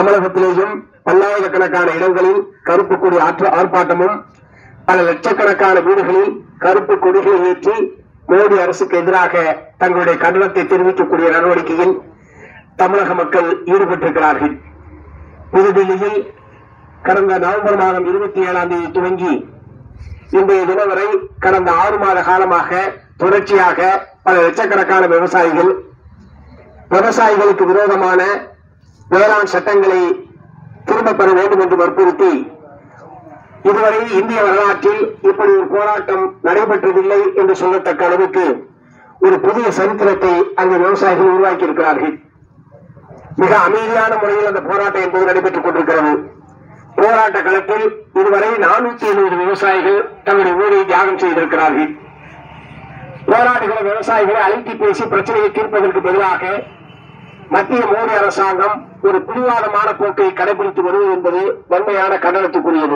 தமிழகத்திலேயும் பல்லாயிரக்கணக்கான இடங்களில் கருப்பு கொடி ஆற்ற ஆர்ப்பாட்டமும் பல லட்சக்கணக்கான வீடுகளில் கருப்பு கொடிகளை ஏற்றி மோடி அரசுக்கு எதிராக தங்களுடைய கண்டனத்தை தெரிவிக்கக்கூடிய நடவடிக்கையில் தமிழக மக்கள் ஈடுபட்டிருக்கிறார்கள் புதுடில்லியில் கடந்த நவம்பர் மாதம் இருபத்தி ஏழாம் தேதி துவங்கி இன்றைய தினம் வரை கடந்த ஆறு மாத காலமாக தொடர்ச்சியாக பல லட்சக்கணக்கான விவசாயிகள் விவசாயிகளுக்கு விரோதமான வேளாண் சட்டங்களை திரும்ப பெற வேண்டும் என்று வற்புறுத்தி இதுவரை இந்திய வரலாற்றில் இப்படி ஒரு போராட்டம் நடைபெற்றதில்லை என்று சொல்லத்தக்க அளவுக்கு ஒரு புதிய சரித்திரத்தை அங்கு விவசாயிகள் உருவாக்கி இருக்கிறார்கள் மிக அமைதியான முறையில் அந்த போராட்டம் என்பது நடைபெற்றுக் கொண்டிருக்கிறது போராட்ட களத்தில் இதுவரை நானூத்தி எழுபது விவசாயிகள் தங்களுடைய ஊரை தியாகம் செய்திருக்கிறார்கள் போராடுகிற விவசாயிகளை அழைத்து பேசி பிரச்சனையை தீர்ப்பதற்கு பதிலாக மத்திய மோடி அரசாங்கம் ஒரு பிடிவாதமான போக்கை கடைபிடித்து வருவது என்பது வன்மையான கண்டனத்துக்குரியது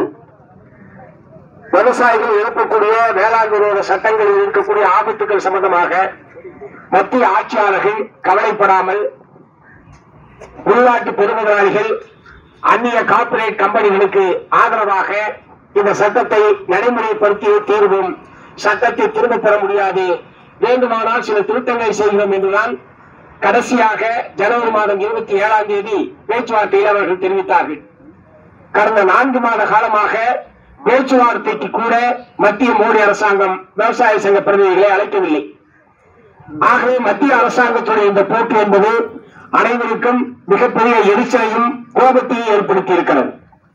விவசாயிகள் எழுப்பக்கூடிய வேளாண் விரோத சட்டங்களில் இருக்கக்கூடிய ஆபத்துக்கள் சம்பந்தமாக மத்திய ஆட்சியாளர்கள் கவலைப்படாமல் உள்நாட்டு பெருமுதலாளிகள் அந்நிய கார்ப்பரேட் கம்பெனிகளுக்கு ஆதரவாக இந்த சட்டத்தை நடைமுறைப்படுத்தியே தீர்வும் சட்டத்தை திரும்ப பெற முடியாது வேண்டுமானால் சில திருத்தங்களை செய்கிறோம் என்றுதான் கடைசியாக ஜனவரி மாதம் இருபத்தி ஏழாம் தேதி பேச்சுவார்த்தையில் அவர்கள் தெரிவித்தார்கள் கடந்த நான்கு மாத காலமாக பேச்சுவார்த்தைக்கு கூட மத்திய மோடி அரசாங்கம் விவசாய சங்க பிரதிநிதிகளை அழைக்கவில்லை ஆகவே மத்திய அரசாங்கத்துடைய இந்த போக்கு என்பது அனைவருக்கும் மிகப்பெரிய எரிச்சலையும் கோபத்தையும் ஏற்படுத்தி இருக்கிறது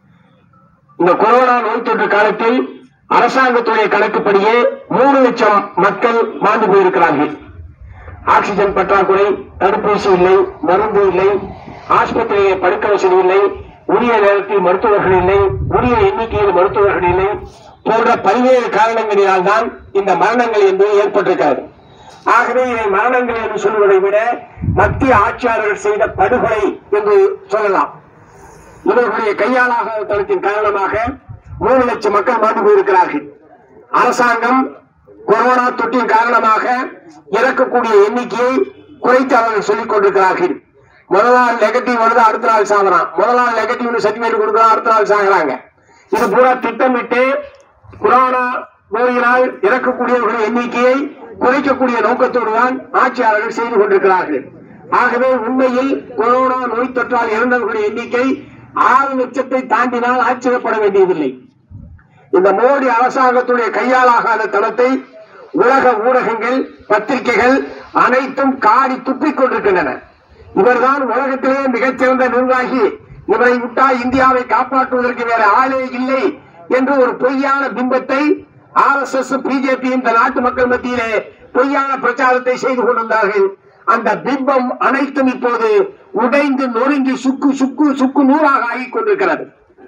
இந்த கொரோனா நோய் தொற்று காலத்தில் அரசாங்கத்துடைய கணக்குப்படியே மூணு லட்சம் மக்கள் மாண்டு போயிருக்கிறார்கள் ஆக்சிஜன் பற்றாக்குறை தடுப்பூசி இல்லை மருந்து இல்லை ஆஸ்பத்திரியை படுக்க வசதி இல்லை உரிய நேரத்தில் மருத்துவர்கள் இல்லை உரிய எண்ணிக்கையில் மருத்துவர்கள் இல்லை போன்ற பல்வேறு காரணங்களினால் தான் இந்த மரணங்கள் என்பது ஏற்பட்டிருக்கிறது ஆகவே இதை மரணங்கள் என்று சொல்வதை விட மத்திய ஆட்சியாளர்கள் செய்த படுகொலை என்று சொல்லலாம் இவர்களுடைய கையாளாக தளத்தின் காரணமாக மூணு லட்சம் மக்கள் மாண்டு போயிருக்கிறார்கள் அரசாங்கம் கொரோனா தொற்றின் காரணமாக இறக்கக்கூடிய எண்ணிக்கையை குறைத்து அவர்கள் சொல்லிக் கொண்டிருக்கிறார்கள் முதல் நாள் நெகட்டிவ் வருது அடுத்த நாள் சாகுறான் முதல் நாள் நெகட்டிவ் சர்டிபிகேட் கொடுக்குறோம் அடுத்த நாள் சாகுறாங்க இது பூரா திட்டமிட்டு கொரோனா நோயினால் இறக்கக்கூடியவர்கள் எண்ணிக்கையை குறைக்கக்கூடிய நோக்கத்தோடு தான் ஆட்சியாளர்கள் செய்து கொண்டிருக்கிறார்கள் ஆகவே உண்மையில் கொரோனா நோய் தொற்றால் இறந்தவர்களுடைய எண்ணிக்கை ஆறு லட்சத்தை தாண்டினால் ஆச்சரியப்பட வேண்டியதில்லை இந்த மோடி அரசாங்கத்துடைய கையாலாகாத தளத்தை உலக ஊடகங்கள் பத்திரிகைகள் அனைத்தும் காடி துப்பிக் கொண்டிருக்கின்றன இவர்தான் உலகத்திலே மிகச்சிறந்த நிர்வாகி இவரை விட்டால் இந்தியாவை காப்பாற்றுவதற்கு வேற ஆளே இல்லை என்று ஒரு பொய்யான பிம்பத்தை ஆர் எஸ் எஸ் பிஜேபி இந்த நாட்டு மக்கள் மத்தியிலே பொய்யான பிரச்சாரத்தை செய்து கொண்டிருந்தார்கள் அந்த பிம்பம் அனைத்தும் இப்போது உடைந்து நொறுங்கி சுக்கு சுக்கு சுக்கு நூறாக ஆகிக் கொண்டிருக்கிறது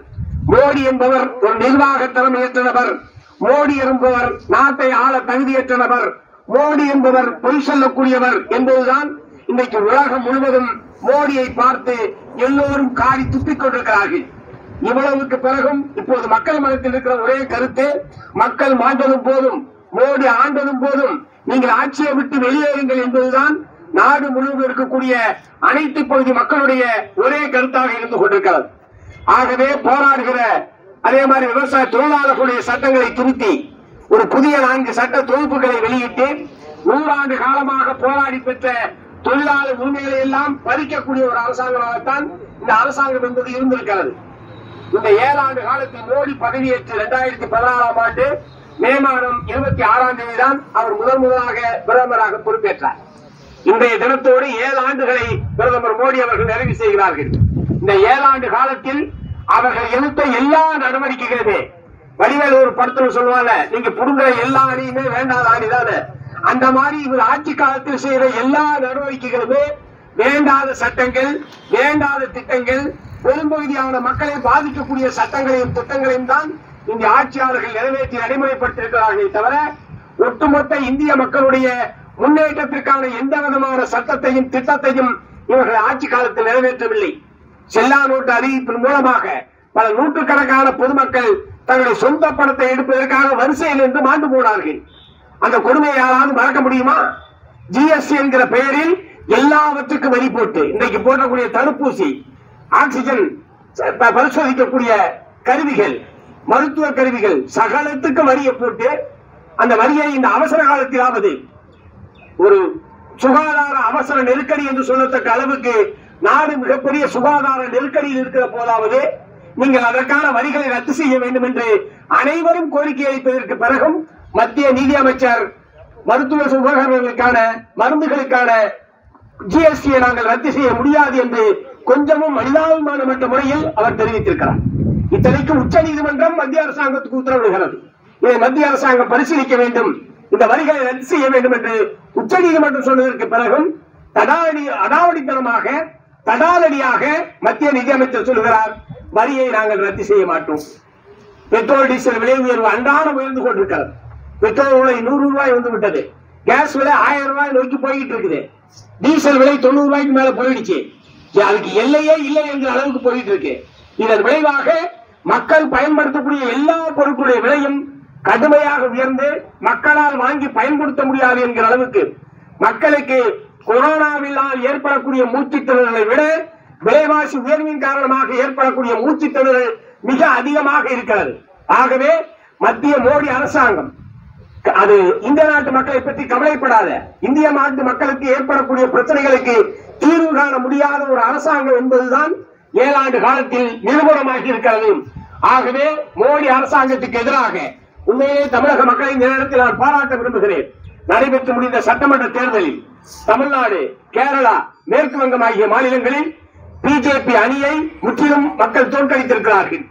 மோடி என்பவர் ஒரு நிர்வாக திறமையற்ற நபர் மோடி என்பவர் நாட்டை ஆள தகுதியற்ற நபர் மோடி என்பவர் பொய் சொல்லக்கூடியவர் என்பதுதான் இன்றைக்கு உலகம் முழுவதும் மோடியை பார்த்து எல்லோரும் காரி துப்பிக் கொண்டிருக்கிறார்கள் இவ்வளவுக்கு பிறகும் இப்போது மக்கள் மனத்தில் இருக்கிற ஒரே கருத்து மக்கள் மாண்டதும் போதும் மோடி ஆண்டதும் போதும் நீங்கள் ஆட்சியை விட்டு வெளியேறுங்கள் என்பதுதான் நாடு முழுவதும் இருக்கக்கூடிய அனைத்து பகுதி மக்களுடைய ஒரே கருத்தாக இருந்து கொண்டிருக்கிறது ஆகவே போராடுகிற அதே மாதிரி விவசாய தொழிலாளர்களுடைய சட்டங்களை திருத்தி ஒரு புதிய நான்கு சட்ட தொகுப்புகளை வெளியிட்டு நூறாண்டு காலமாக போராடி பெற்ற தொழிலாளர் உரிமைகளை எல்லாம் பறிக்கக்கூடிய ஒரு அரசாங்கமாகத்தான் இந்த அரசாங்கம் என்பது இருந்திருக்கிறது இந்த ஏழாண்டு காலத்தில் மோடி பதவியேற்று இரண்டாயிரத்தி பதினாறாம் ஆண்டு மே மாதம் இருபத்தி ஆறாம் தேதி தான் அவர் முதன் முதலாக பிரதமராக பொறுப்பேற்றார் இன்றைய தினத்தோடு ஏழு ஆண்டுகளை பிரதமர் மோடி அவர்கள் நிறைவு செய்கிறார்கள் இந்த ஏழாண்டு காலத்தில் அவர்கள் எடுத்த எல்லா நடவடிக்கைகளுமே வடிவேல் ஒரு படத்துல சொல்லுவாங்க நீங்க புடுங்குற எல்லா அணியுமே வேண்டாத அணிதானே அந்த மாதிரி இவர் ஆட்சி காலத்தில் செய்யற எல்லா நடவடிக்கைகளுமே வேண்டாத சட்டங்கள் வேண்டாத திட்டங்கள் பெரும்பகுதியான மக்களை பாதிக்கக்கூடிய சட்டங்களையும் திட்டங்களையும் தான் இந்த ஆட்சியாளர்கள் நிறைவேற்றி நடைமுறைப்படுத்தியிருக்கிறார்களே தவிர ஒட்டுமொத்த இந்திய மக்களுடைய முன்னேற்றத்திற்கான எந்த விதமான சட்டத்தையும் திட்டத்தையும் இவர்கள் ஆட்சி காலத்தில் நிறைவேற்றவில்லை செல்லா நோட்டு அறிவிப்பின் மூலமாக பல நூற்றுக்கணக்கான பொதுமக்கள் தங்களுடைய சொந்த பணத்தை எடுப்பதற்காக வரிசையில் இருந்து மாண்டு போனார்கள் அந்த கொடுமையை யாராவது மறக்க முடியுமா ஜிஎஸ்டி என்கிற பெயரில் எல்லாவற்றுக்கும் வரி போட்டு இன்றைக்கு போடக்கூடிய தடுப்பூசி ஆக்சிஜன் ப- பரிசோதிக்கக்கூடிய கருவிகள் மருத்துவ கருவிகள் சகலத்துக்கும் வரியை போட்டு அந்த வரியை இந்த அவசர காலத்திலாவது ஒரு சுகாதார அவசர நெருக்கடி என்று சொல்லத்தக்க அளவுக்கு நாடு மிகப்பெரிய சுகாதார நெருக்கடியில் இருக்கிற போதாவது நீங்கள் அதற்கான வரிகளை ரத்து செய்ய வேண்டும் என்று அனைவரும் கோரிக்கை அளிப்பதற்கு பிறகும் மத்திய நிதி அமைச்சர் மருத்துவ உபகரணங்களுக்கான மருந்துகளுக்கான ஜிஎஸ்டியை நாங்கள் ரத்து செய்ய முடியாது என்று கொஞ்சமும் மனிதாபிமானமற்ற முறையில் அவர் தெரிவித்திருக்கிறார் இத்தனைக்கும் உச்ச நீதிமன்றம் மத்திய அரசாங்கத்துக்கு உத்தரவிடுகிறது இதை மத்திய அரசாங்கம் பரிசீலிக்க வேண்டும் இந்த வரிகளை ரத்து செய்ய வேண்டும் என்று உச்ச நீதிமன்றம் சொன்னதற்கு பிறகும் தடாலடி அடாவடித்தனமாக தடாலடியாக மத்திய நிதியமைச்சர் சொல்கிறார் வரியை நாங்கள் ரத்து செய்ய மாட்டோம் பெட்ரோல் டீசல் விலை உயர்வு அன்றாடம் உயர்ந்து கொண்டிருக்கிறது பெட்ரோல் விலை நூறு ரூபாய் வந்து விட்டது கேஸ் விலை ஆயிரம் ரூபாய் நோக்கி போய்கிட்டு இருக்குது டீசல் விலை தொண்ணூறு ரூபாய்க்கு மேல போயிடுச்சு ஏ, அதுக்கு எல்லையே இல்லை என்கிற அளவுக்கு போயிட்டு இருக்கு இதன் விளைவாக மக்கள் பயன்படுத்தக்கூடிய எல்லா பொருட்களுடைய விலையும் கடுமையாக உயர்ந்து மக்களால் வாங்கி பயன்படுத்த முடியாது என்கிற அளவுக்கு மக்களுக்கு கொரோனாவினால் ஏற்படக்கூடிய மூச்சுத் திணறலை விட விலைவாசி உயர்வின் காரணமாக ஏற்படக்கூடிய மூச்சுத் திணறல் மிக அதிகமாக இருக்கிறது ஆகவே மத்திய மோடி அரசாங்கம் அது இந்திய நாட்டு மக்களை பற்றி கவலைப்படாத இந்திய நாட்டு மக்களுக்கு ஏற்படக்கூடிய பிரச்சனைகளுக்கு தீர்வு காண முடியாத ஒரு அரசாங்கம் என்பதுதான் ஏழாண்டு காலத்தில் நிரூபணமாகி இருக்கிறது ஆகவே மோடி அரசாங்கத்துக்கு எதிராக உண்மையிலே தமிழக மக்களை இந்த நேரத்தில் நான் பாராட்ட விரும்புகிறேன் நடைபெற்று முடிந்த சட்டமன்ற தேர்தலில் தமிழ்நாடு கேரளா மேற்கு வங்கம் ஆகிய மாநிலங்களில் பிஜேபி அணியை முற்றிலும் மக்கள் தோற்கடித்திருக்கிறார்கள்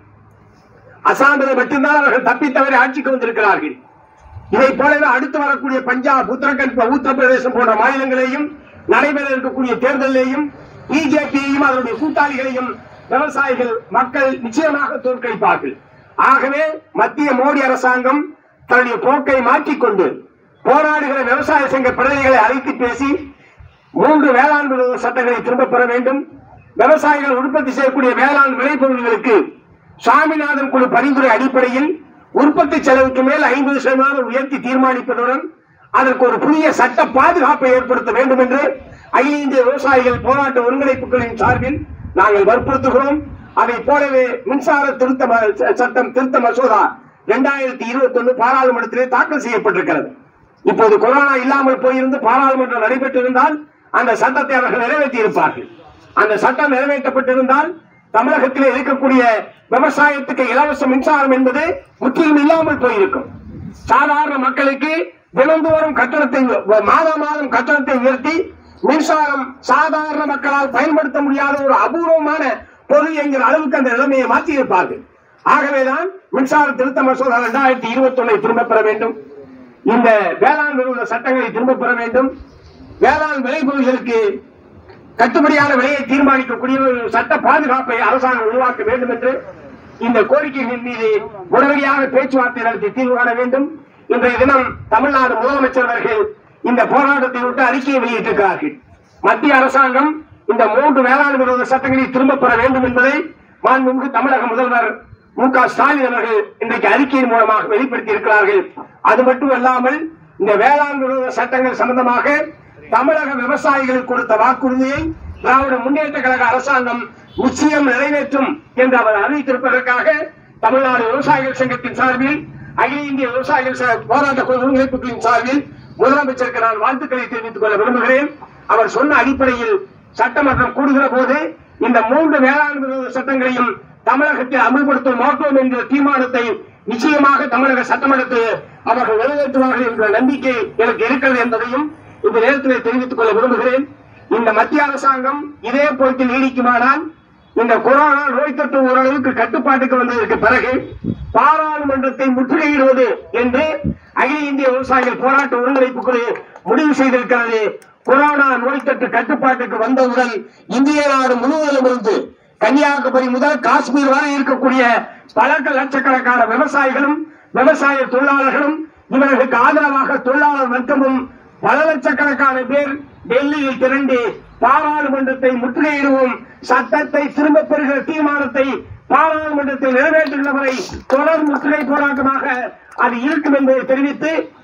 அசாமில் மட்டும்தான் அவர்கள் தப்பித்தவரை ஆட்சிக்கு வந்திருக்கிறார்கள் இதை போலவே அடுத்து வரக்கூடிய பஞ்சாப் உத்தரகண்ட் உத்தரப்பிரதேசம் போன்ற மாநிலங்களையும் நடைபெற இருக்கக்கூடிய தேர்தலிலேயும் பிஜேபியையும் அதனுடைய கூட்டாளிகளையும் விவசாயிகள் மக்கள் நிச்சயமாக தோற்கடிப்பார்கள் ஆகவே மத்திய மோடி அரசாங்கம் தன்னுடைய போக்கை மாற்றிக்கொண்டு போராடுகிற விவசாய சங்க பிரதிநிதிகளை அழைத்து பேசி மூன்று வேளாண் விரோத சட்டங்களை திரும்பப் பெற வேண்டும் விவசாயிகள் உற்பத்தி செய்யக்கூடிய வேளாண் விளைபொருள்களுக்கு சாமிநாதன் குழு பரிந்துரை அடிப்படையில் உற்பத்தி செலவுக்கு மேல் ஐம்பது சதவீதம் உயர்த்தி தீர்மானிப்பதுடன் அதற்கு ஒரு புதிய சட்ட பாதுகாப்பை ஏற்படுத்த வேண்டும் என்று அகில இந்திய விவசாயிகள் போராட்ட ஒருங்கிணைப்புகளின் சார்பில் நாங்கள் வற்புறுத்துகிறோம் அதை போலவே மின்சார திருத்த ம- ச- சட்டம் திருத்த மசோதா இரண்டாயிரத்தி இருபத்தி ஒன்று பாராளுமன்றத்திலே தாக்கல் செய்யப்பட்டிருக்கிறது இப்போது கொரோனா இல்லாமல் போயிருந்து பாராளுமன்றம் நடைபெற்றிருந்தால் அந்த சட்டத்தை அவர்கள் நிறைவேற்றி இருப்பார்கள் அந்த சட்டம் நிறைவேற்றப்பட்டிருந்தால் தமிழகத்திலே இருக்கக்கூடிய விவசாயத்துக்கு இலவச மின்சாரம் என்பது முற்றிலும் இல்லாமல் போயிருக்கும் சாதாரண மக்களுக்கு தினந்தோறும் கட்டணத்தை மாதம் மாதம் கட்டணத்தை உயர்த்தி மின்சாரம் சாதாரண மக்களால் பயன்படுத்த முடியாத ஒரு அபூர்வமான பொருள் என்கிற அளவுக்கு அந்த நிலைமையை மாற்றி இருப்பார்கள் ஆகவேதான் மின்சார திருத்த மசோதா இரண்டாயிரத்தி இருபத்தி ஒன்னை திரும்ப பெற வேண்டும் இந்த வேளாண் நிறுவன சட்டங்களை திரும்ப பெற வேண்டும் வேளாண் விளைபொருள்களுக்கு கட்டுப்படியான விலையை தீர்மானிக்கக்கூடிய ஒரு சட்ட பாதுகாப்பை அரசாங்கம் உருவாக்க வேண்டும் என்று இந்த கோரிக்கைகளின் மீது உடனடியாக பேச்சுவார்த்தை நடத்தி தீர்வு காண வேண்டும் இன்றைய தினம் தமிழ்நாடு முதலமைச்சர் அவர்கள் இந்த போராட்டத்தை விட்டு அறிக்கையை வெளியிட்டிருக்கிறார்கள் மத்திய அரசாங்கம் இந்த மூன்று வேளாண் விரோத சட்டங்களை திரும்பப் பெற வேண்டும் என்பதை மாண்புமிகு தமிழக முதல்வர் மு க ஸ்டாலின் அவர்கள் இன்றைக்கு அறிக்கையின் மூலமாக வெளிப்படுத்தி இருக்கிறார்கள் அது மட்டுமல்லாமல் இந்த வேளாண் விரோத சட்டங்கள் சம்பந்தமாக தமிழக விவசாயிகளுக்கு கொடுத்த வாக்குறுதியை திராவிட முன்னேற்ற கழக அரசாங்கம் நிச்சயம் நிறைவேற்றும் என்று அவர் அறிவித்திருப்பதற்காக தமிழ்நாடு விவசாயிகள் சங்கத்தின் சார்பில் அகில இந்திய விவசாயிகள் ச- போராட்ட குழு ஒருங்கிணைப்புகளின் சார்பில் முதலமைச்சருக்கு நான் வாழ்த்துக்களை தெரிவித்துக் கொள்ள விரும்புகிறேன் அவர் சொன்ன அடிப்படையில் சட்டமன்றம் கூடுகிற போது இந்த மூன்று வேளாண் விரோத சட்டங்களையும் தமிழகத்தில் அமல்படுத்த மாட்டோம் என்கிற தீர்மானத்தை நிச்சயமாக தமிழக சட்டமன்றத்தில் அவர்கள் நிறைவேற்றுவார்கள் என்ற நம்பிக்கை எனக்கு இருக்கிறது என்பதையும் இந்த நேரத்தில் தெரிவித்துக் கொள்ள விரும்புகிறேன் இந்த மத்திய அரசாங்கம் இதே போக்கில் நீடிக்குமானால் இந்த கொரோனா நோய் தொற்று ஓரளவுக்கு கட்டுப்பாட்டுக்கு வந்ததற்கு பிறகு பாராளுமன்றத்தை முற்றுகையிடுவது என்று அகில இந்திய விவசாயிகள் போராட்ட ஒருங்கிணைப்பு குழு முடிவு செய்திருக்கிறது கொரோனா நோய் தொற்று கட்டுப்பாட்டுக்கு வந்தவுடன் இந்திய நாடு முழுவதிலும் இருந்து கன்னியாகுமரி முதல் காஷ்மீர் வரை இருக்கக்கூடிய பல லட்சக்கணக்கான விவசாயிகளும் விவசாய தொழிலாளர்களும் இவர்களுக்கு ஆதரவாக தொழிலாளர் வர்க்கமும் பல லட்சக்கணக்கான பேர் டெல்லியில் திரண்டு பாராளுமன்றத்தை முற்றுகையிடுவோம் சட்டத்தை திரும்பப் பெறுகிற தீர்மானத்தை பாராளுமன்றத்தில் நிறைவேற்றுகிற வரை தொடர் முற்றுகை போராட்டமாக அது இருக்கும் என்பதை தெரிவித்து